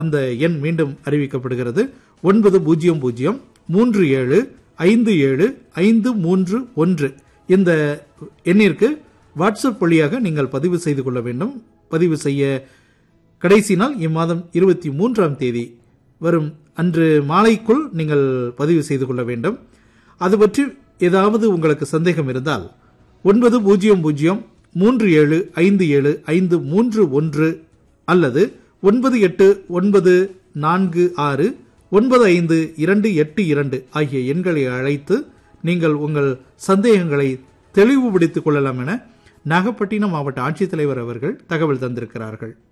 அந்த எண் மீண்டும் அறிவிக்கப்படுகிறது ஒன்பது பூஜ்ஜியம் பூஜ்ஜியம் மூன்று ஏழு ஐந்து ஏழு ஐந்து மூன்று ஒன்று இந்த எண்ணிற்கு வாட்ஸ்அப் வழியாக நீங்கள் பதிவு செய்து கொள்ள வேண்டும் பதிவு செய்ய கடைசி நாள் இம்மாதம் இருபத்தி மூன்றாம் தேதி வரும் அன்று மாலைக்குள் நீங்கள் பதிவு செய்து கொள்ள வேண்டும் அது பற்றி ஏதாவது உங்களுக்கு சந்தேகம் இருந்தால் ஒன்பது பூஜ்ஜியம் பூஜ்ஜியம் மூன்று ஏழு ஐந்து ஏழு ஐந்து மூன்று ஒன்று அல்லது ஒன்பது எட்டு ஒன்பது நான்கு ஆறு ஒன்பது ஐந்து இரண்டு எட்டு இரண்டு ஆகிய எண்களை அழைத்து நீங்கள் உங்கள் சந்தேகங்களை தெளிவுபடுத்திக் கொள்ளலாம் என நாகப்பட்டினம் மாவட்ட ஆட்சித்தலைவர் அவர்கள் தகவல் தந்திருக்கிறார்கள்